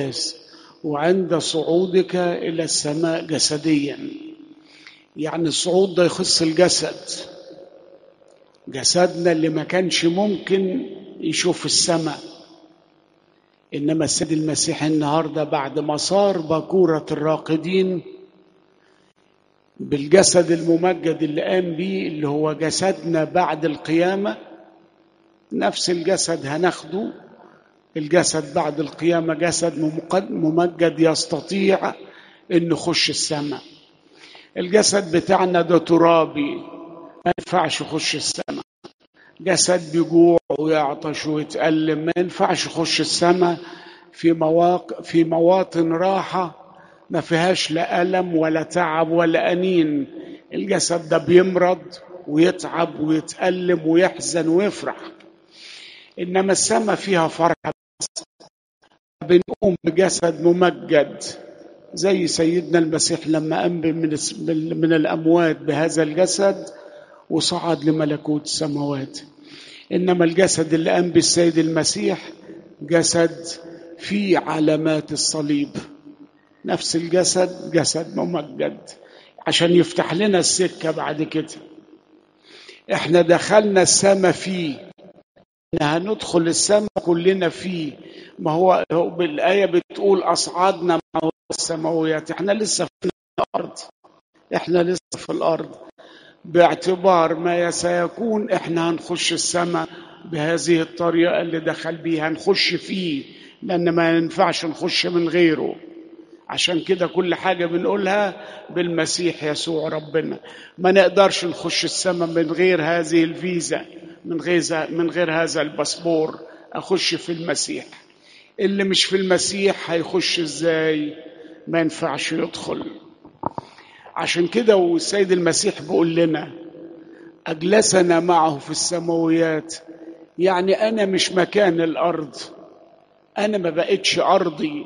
الأقداس وعند صعودك إلى السماء جسديا يعني الصعود ده يخص الجسد جسدنا اللي ما كانش ممكن يشوف السماء إنما السيد المسيح النهاردة بعد ما صار باكورة الراقدين بالجسد الممجد اللي قام بيه اللي هو جسدنا بعد القيامة نفس الجسد هناخده الجسد بعد القيامة جسد ممجد يستطيع أن يخش السماء الجسد بتاعنا ده ترابي ما ينفعش يخش السماء جسد بيجوع ويعطش ويتألم ما ينفعش يخش السماء في مواقع في مواطن راحة ما فيهاش لا ألم ولا تعب ولا أنين الجسد ده بيمرض ويتعب ويتألم ويحزن ويفرح إنما السماء فيها فرحة بنقوم بجسد ممجد زي سيدنا المسيح لما قام من من الأموات بهذا الجسد وصعد لملكوت السماوات إنما الجسد اللي قام بالسيد المسيح جسد فيه علامات الصليب نفس الجسد جسد ممجد عشان يفتح لنا السكة بعد كده احنا دخلنا السماء فيه هندخل السماء كلنا فيه ما هو بالآية بتقول أصعدنا معه السماويات احنا لسه في الأرض احنا لسه في الأرض باعتبار ما سيكون احنا هنخش السماء بهذه الطريقة اللي دخل بيها هنخش فيه لأن ما ينفعش نخش من غيره عشان كده كل حاجة بنقولها بالمسيح يسوع ربنا ما نقدرش نخش السماء من غير هذه الفيزا من غير من غير هذا الباسبور اخش في المسيح اللي مش في المسيح هيخش ازاي ما ينفعش يدخل عشان كده والسيد المسيح بيقول لنا اجلسنا معه في السماويات يعني انا مش مكان الارض انا ما بقتش ارضي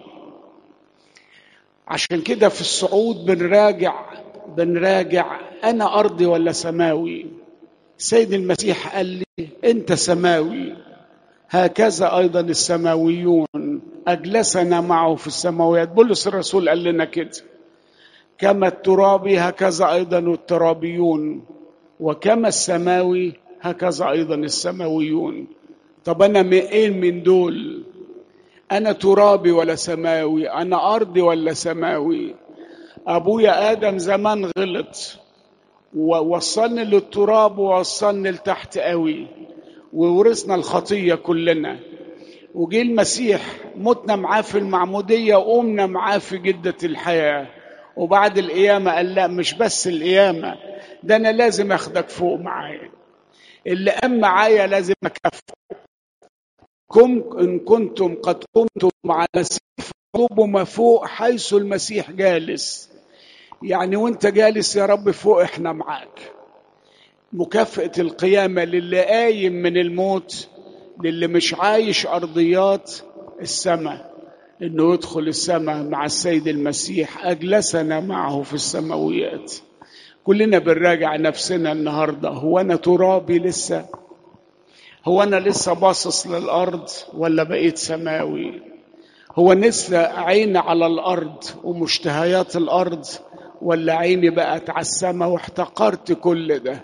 عشان كده في الصعود بنراجع بنراجع انا ارضي ولا سماوي سيد المسيح قال لي انت سماوي هكذا ايضا السماويون اجلسنا معه في السماويات بولس الرسول قال لنا كده كما الترابي هكذا ايضا الترابيون وكما السماوي هكذا ايضا السماويون طب انا ايه من دول انا ترابي ولا سماوي انا ارضي ولا سماوي ابويا ادم زمان غلط ووصلني للتراب ووصلني لتحت قوي وورثنا الخطيه كلنا وجه المسيح متنا معاه في المعموديه وقمنا معاه في جده الحياه وبعد القيامه قال لا مش بس القيامه ده انا لازم اخدك فوق معايا اللي قام معايا لازم اكافئه كم إن كنتم قد قمتم مع المسيح فاطلبوا ما فوق حيث المسيح جالس يعني وانت جالس يا رب فوق احنا معاك مكافأة القيامة للي قايم من الموت للي مش عايش أرضيات السماء انه يدخل السماء مع السيد المسيح اجلسنا معه في السماويات كلنا بنراجع نفسنا النهارده هو انا ترابي لسه هو انا لسه باصص للارض ولا بقيت سماوي هو لسه عيني على الارض ومشتهيات الارض ولا عيني بقت على السماء واحتقرت كل ده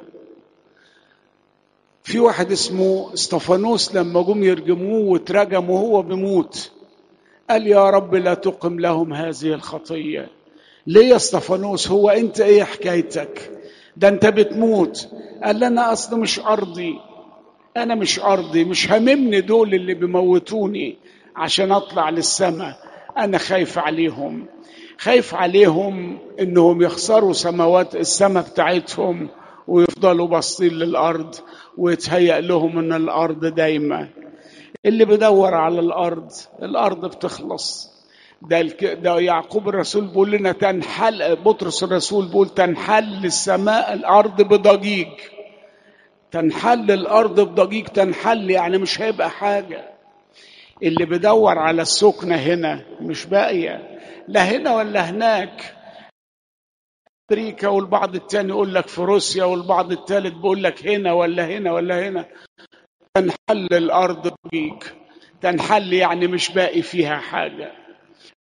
في واحد اسمه استفانوس لما جم يرجموه واترجم وهو بيموت قال يا رب لا تقم لهم هذه الخطيه ليه يا استفانوس هو انت ايه حكايتك ده انت بتموت قال لي انا اصل مش ارضي انا مش ارضي مش هممني دول اللي بيموتوني عشان اطلع للسماء انا خايف عليهم خايف عليهم انهم يخسروا سماوات السماء بتاعتهم ويفضلوا باصين للارض ويتهيأ لهم ان الارض دايمه اللي بيدور على الارض الارض بتخلص ده الك... ده يعقوب الرسول بيقول لنا تنحل بطرس الرسول بيقول تنحل السماء الارض بضجيج تنحل الارض بضجيج تنحل يعني مش هيبقى حاجه اللي بيدور على السكنه هنا مش باقيه لا هنا ولا هناك امريكا والبعض التاني يقول لك في روسيا والبعض التالت بيقول لك هنا ولا هنا ولا هنا تنحل الارض بضجيج تنحل يعني مش باقي فيها حاجه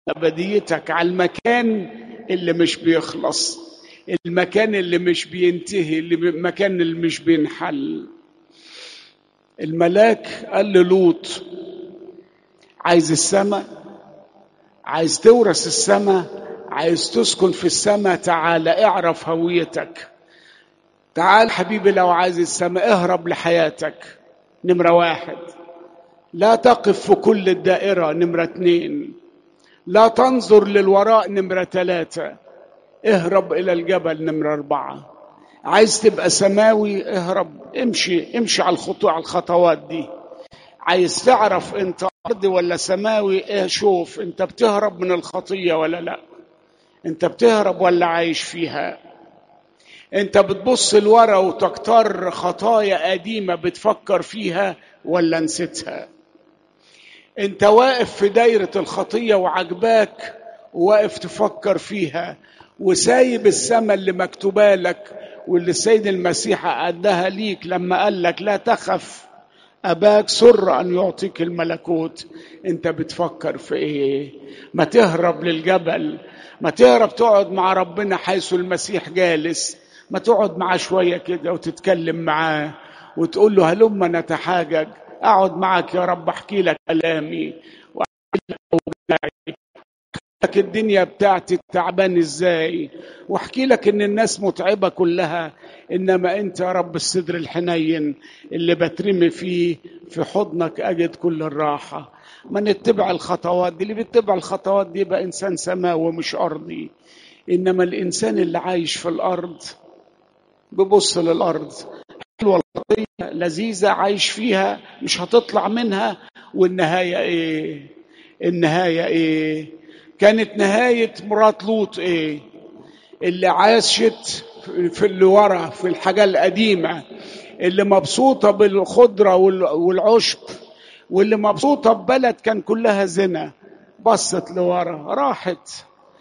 ابديتك على المكان اللي مش بيخلص المكان اللي مش بينتهي اللي المكان اللي مش بينحل الملاك قال للوط عايز السماء عايز تورث السماء عايز تسكن في السماء تعالى اعرف هويتك تعال حبيبي لو عايز السماء اهرب لحياتك نمرة واحد لا تقف في كل الدائرة نمرة اتنين لا تنظر للوراء نمرة ثلاثة اهرب إلى الجبل نمرة أربعة عايز تبقى سماوي اهرب امشي امشي على الخطوة على الخطوات دي عايز تعرف انت أرض ولا سماوي اه شوف انت بتهرب من الخطية ولا لا انت بتهرب ولا عايش فيها انت بتبص لورا وتكتر خطايا قديمة بتفكر فيها ولا نسيتها انت واقف في دايرة الخطية وعجباك وواقف تفكر فيها وسايب السماء اللي مكتوبة لك واللي السيد المسيح أداها ليك لما قال لك لا تخف أباك سر أن يعطيك الملكوت أنت بتفكر في إيه ما تهرب للجبل ما تهرب تقعد مع ربنا حيث المسيح جالس ما تقعد معاه شوية كده وتتكلم معاه وتقول له هلما نتحاجج أقعد معك يا رب أحكي لك كلامي وأحكي لك أوجاعي لك الدنيا بتاعتي تعبان ازاي واحكي لك ان الناس متعبه كلها انما انت يا رب الصدر الحنين اللي بترمي فيه في حضنك اجد كل الراحه ما نتبع الخطوات دي اللي بيتبع الخطوات دي يبقى انسان سماوي مش ارضي انما الانسان اللي عايش في الارض ببص للارض حلوه الخطيه لذيذه عايش فيها مش هتطلع منها والنهايه ايه النهايه ايه كانت نهاية مرات لوط ايه اللي عاشت في اللي ورا في الحاجة القديمة اللي مبسوطة بالخضرة والعشب واللي مبسوطة ببلد كان كلها زنا بصت لورا راحت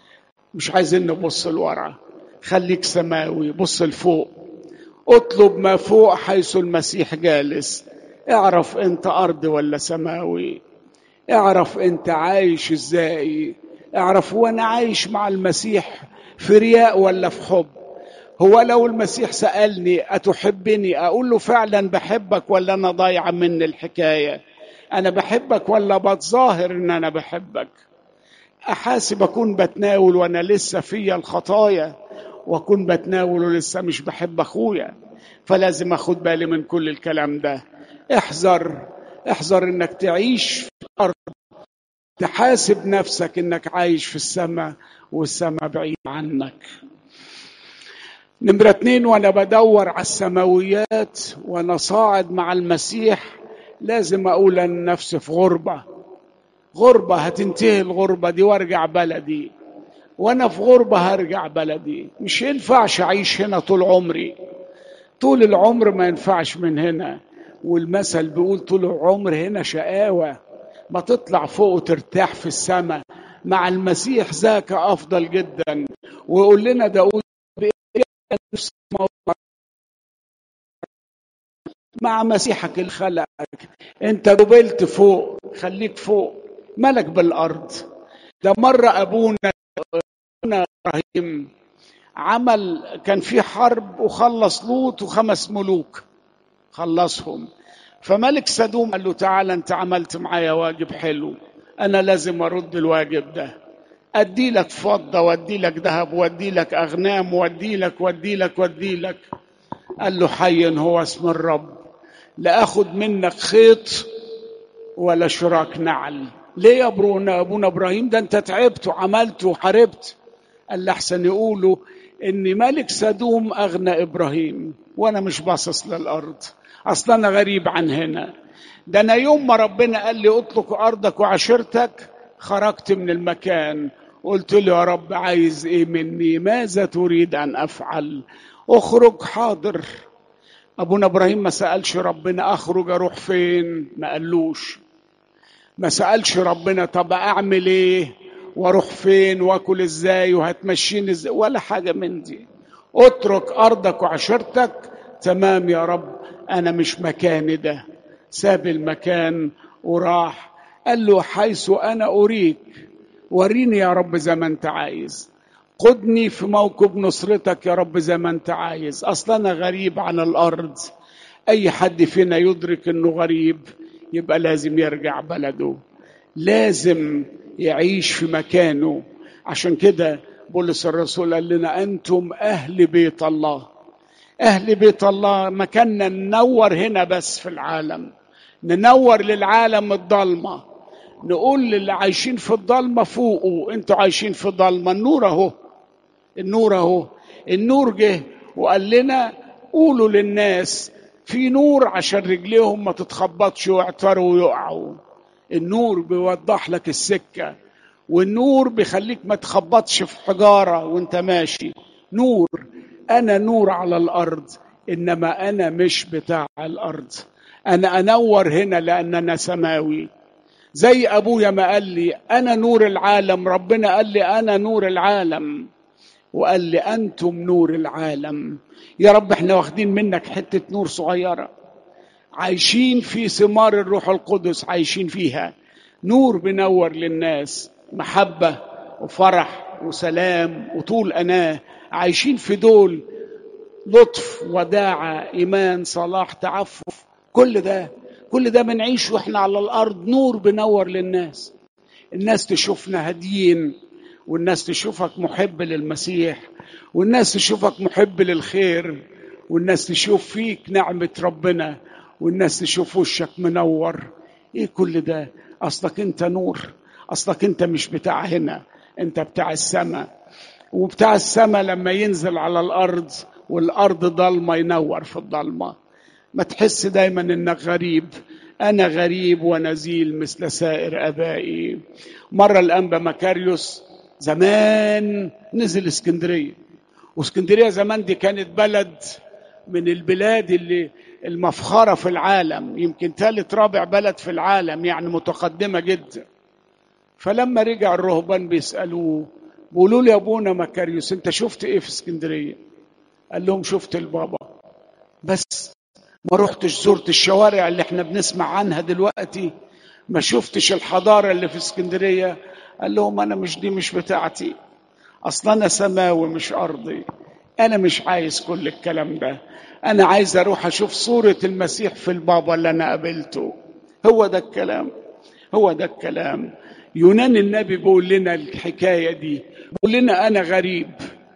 مش عايزين نبص لورا خليك سماوي بص لفوق اطلب ما فوق حيث المسيح جالس اعرف انت ارض ولا سماوي اعرف انت عايش ازاي اعرف هو انا عايش مع المسيح في رياء ولا في حب هو لو المسيح سالني اتحبني اقول له فعلا بحبك ولا انا ضايعه مني الحكايه انا بحبك ولا بتظاهر ان انا بحبك احاسب اكون بتناول وانا لسه فيا الخطايا واكون بتناول ولسه مش بحب اخويا فلازم اخد بالي من كل الكلام ده احذر احذر انك تعيش في الارض تحاسب نفسك انك عايش في السماء والسماء بعيد عنك نمرة اتنين وانا بدور على السماويات وانا صاعد مع المسيح لازم اقول ان نفسي في غربة غربة هتنتهي الغربة دي وارجع بلدي وانا في غربة هرجع بلدي مش ينفعش اعيش هنا طول عمري طول العمر ما ينفعش من هنا والمثل بيقول طول العمر هنا شقاوه ما تطلع فوق وترتاح في السماء مع المسيح ذاك افضل جدا ويقول لنا داود نفس مع مسيحك اللي خلقك انت قبلت فوق خليك فوق ملك بالارض ده مره ابونا ابونا ابراهيم عمل كان في حرب وخلص لوط وخمس ملوك خلصهم فملك سدوم قال له تعالى انت عملت معايا واجب حلو انا لازم ارد الواجب ده ادي لك فضه وادي لك ذهب وادي لك اغنام وادي لك وادي لك وادي لك قال له حي هو اسم الرب لا اخد منك خيط ولا شراك نعل ليه يا ابونا ابونا ابراهيم ده انت تعبت وعملت وحاربت قال له احسن يقولوا ان ملك سدوم اغنى ابراهيم وانا مش باصص للارض اصلا انا غريب عن هنا ده انا يوم ما ربنا قال لي اطلق ارضك وعشيرتك خرجت من المكان قلت له يا رب عايز ايه مني ماذا تريد ان افعل اخرج حاضر ابونا ابراهيم ما سالش ربنا اخرج اروح فين ما قالوش ما سالش ربنا طب اعمل ايه واروح فين واكل ازاي وهتمشيني ازاي ولا حاجه من دي اترك ارضك وعشيرتك تمام يا رب انا مش مكاني ده ساب المكان وراح قال له حيث انا اريك وريني يا رب زي ما انت عايز قدني في موكب نصرتك يا رب زي ما انت عايز اصلا انا غريب عن الارض اي حد فينا يدرك انه غريب يبقى لازم يرجع بلده لازم يعيش في مكانه عشان كده بولس الرسول قال لنا انتم اهل بيت الله اهل بيت الله مكاننا ننور هنا بس في العالم ننور للعالم الضلمه نقول للي عايشين في الضلمه فوقوا انتوا عايشين في الضلمه النور اهو النور اهو النور جه وقال لنا قولوا للناس في نور عشان رجليهم ما تتخبطش ويعتروا ويقعوا النور بيوضح لك السكه والنور بيخليك ما تخبطش في حجاره وانت ماشي نور انا نور على الارض انما انا مش بتاع الارض انا انور هنا لان انا سماوي زي ابويا ما قال لي انا نور العالم ربنا قال لي انا نور العالم وقال لي انتم نور العالم يا رب احنا واخدين منك حته نور صغيره عايشين في ثمار الروح القدس عايشين فيها نور بنور للناس محبه وفرح وسلام وطول اناه عايشين في دول لطف وداعه ايمان صلاح تعفف كل ده كل ده بنعيش واحنا على الارض نور بنور للناس الناس تشوفنا هاديين والناس تشوفك محب للمسيح والناس تشوفك محب للخير والناس تشوف فيك نعمة ربنا والناس تشوف وشك منور ايه كل ده اصلك انت نور اصلك انت مش بتاع هنا انت بتاع السماء وبتاع السماء لما ينزل على الارض والارض ضلمه ينور في الضلمه ما تحس دايما انك غريب انا غريب ونزيل مثل سائر ابائي مره الانبا مكاريوس زمان نزل اسكندريه واسكندريه زمان دي كانت بلد من البلاد اللي المفخره في العالم يمكن ثالث رابع بلد في العالم يعني متقدمه جدا فلما رجع الرهبان بيسالوه بيقولوا له يا ابونا مكاريوس انت شفت ايه في اسكندريه قال لهم شفت البابا بس ما رحتش زرت الشوارع اللي احنا بنسمع عنها دلوقتي ما شفتش الحضارة اللي في اسكندرية قال لهم أنا مش دي مش بتاعتي أصلا أنا سماوي مش أرضي أنا مش عايز كل الكلام ده أنا عايز أروح أشوف صورة المسيح في البابا اللي أنا قابلته هو ده الكلام هو ده الكلام يونان النبي بيقول لنا الحكاية دي بيقول لنا أنا غريب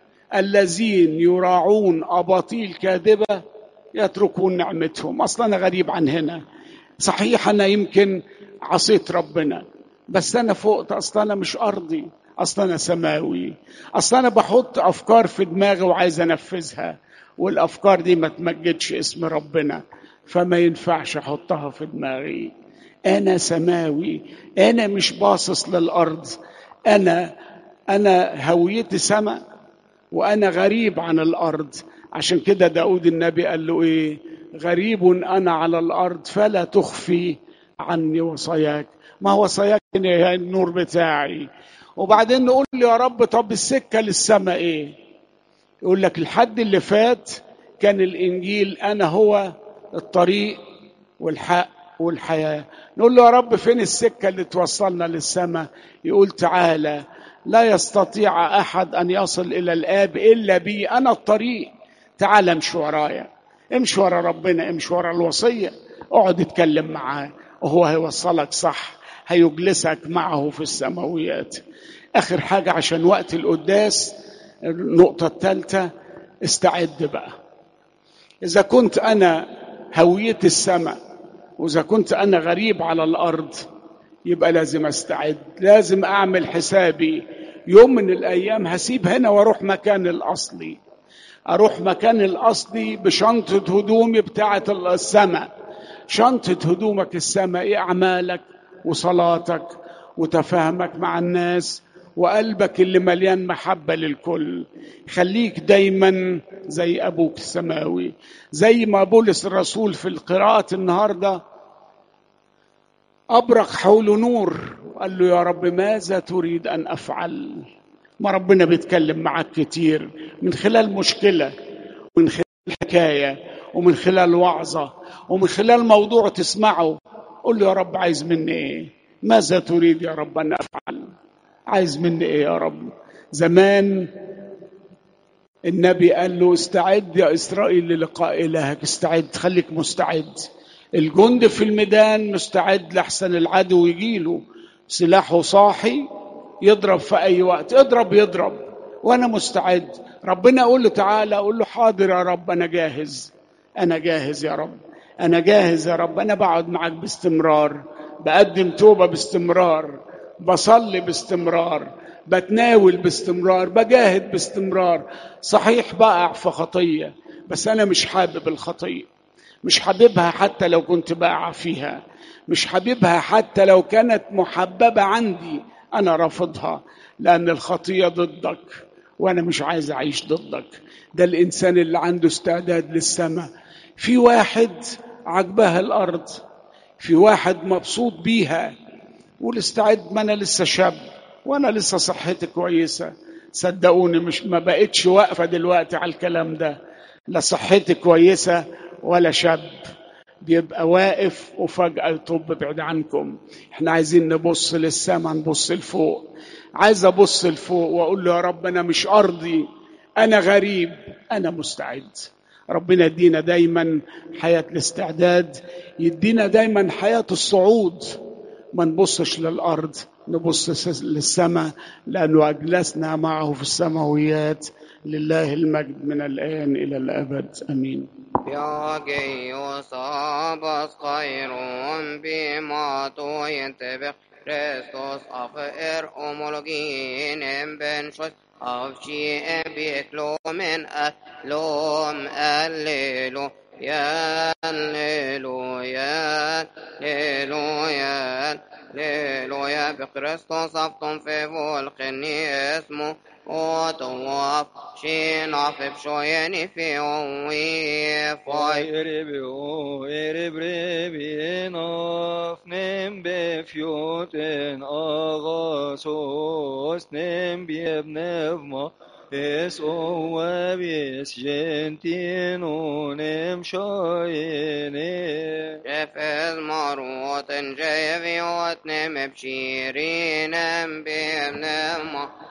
الذين يراعون أباطيل كاذبة يتركون نعمتهم اصلا انا غريب عن هنا صحيح انا يمكن عصيت ربنا بس انا فوق اصلا انا مش ارضي اصلا انا سماوي اصلا انا بحط افكار في دماغي وعايز انفذها والافكار دي ما تمجدش اسم ربنا فما ينفعش احطها في دماغي انا سماوي انا مش باصص للارض انا انا هويتي سماء وانا غريب عن الارض عشان كده داود النبي قال له ايه غريب انا على الارض فلا تخفي عني وصاياك ما وصاياك هي النور بتاعي وبعدين نقول له يا رب طب السكه للسماء ايه يقول لك الحد اللي فات كان الانجيل انا هو الطريق والحق والحياه نقول له يا رب فين السكه اللي توصلنا للسماء يقول تعالى لا يستطيع احد ان يصل الى الاب الا بي انا الطريق تعال امشي ورايا امشي ورا ربنا امشي ورا الوصيه اقعد اتكلم معاه وهو هيوصلك صح هيجلسك معه في السماويات اخر حاجه عشان وقت القداس النقطه الثالثه استعد بقى اذا كنت انا هويتي السماء واذا كنت انا غريب على الارض يبقى لازم استعد لازم اعمل حسابي يوم من الايام هسيب هنا واروح مكان الاصلي اروح مكان الاصلي بشنطه هدومي بتاعه السماء شنطه هدومك السماء ايه اعمالك وصلاتك وتفاهمك مع الناس وقلبك اللي مليان محبة للكل خليك دايما زي أبوك السماوي زي ما بولس الرسول في القراءة النهاردة أبرق حول نور قال له يا رب ماذا تريد أن أفعل ما ربنا بيتكلم معك كتير من خلال مشكلة ومن خلال حكاية ومن خلال وعظة ومن خلال موضوع تسمعه قل له يا رب عايز مني ايه ماذا تريد يا رب أن أفعل عايز مني ايه يا رب زمان النبي قال له استعد يا اسرائيل للقاء الهك استعد خليك مستعد الجند في الميدان مستعد لحسن العدو يجيله سلاحه صاحي يضرب في اي وقت اضرب يضرب وانا مستعد ربنا يقول له تعالى اقول له حاضر يا رب انا جاهز انا جاهز يا رب انا جاهز يا رب انا بقعد معاك باستمرار بقدم توبه باستمرار بصلي باستمرار بتناول باستمرار بجاهد باستمرار صحيح بقع في خطيه بس انا مش حابب الخطيه مش حاببها حتى لو كنت بقع فيها مش حاببها حتى لو كانت محببه عندي انا رافضها لان الخطيه ضدك وانا مش عايز اعيش ضدك ده الانسان اللي عنده استعداد للسماء في واحد عجبها الارض في واحد مبسوط بيها والاستعد ما انا لسه شاب وانا لسه صحتي كويسه صدقوني مش ما بقتش واقفه دلوقتي على الكلام ده لا صحتي كويسه ولا شاب بيبقى واقف وفجأة يطب بعيد عنكم احنا عايزين نبص للسماء نبص لفوق عايز ابص لفوق واقول له يا رب انا مش ارضي انا غريب انا مستعد ربنا يدينا دايما حياة الاستعداد يدينا دايما حياة الصعود ما نبصش للأرض نبص للسماء لأنه أجلسنا معه في السماويات لله المجد من الآن إلى الأبد أمين Jag يصاب خير بما ينتبه Kristus av er homologin ben skjøtt av ski beklomen lom allelo يا هللويا هللويا هللويا بكريستوس أفطن في فولقني اسمه وطواف شين عفب شويني في وي فاي ربيو ربربي ناف نم بفيوتن أغاسوس نم بيبنفما es oabies gentinum shoyene جفز مروت جيفي وتنم بشيرين بيبنما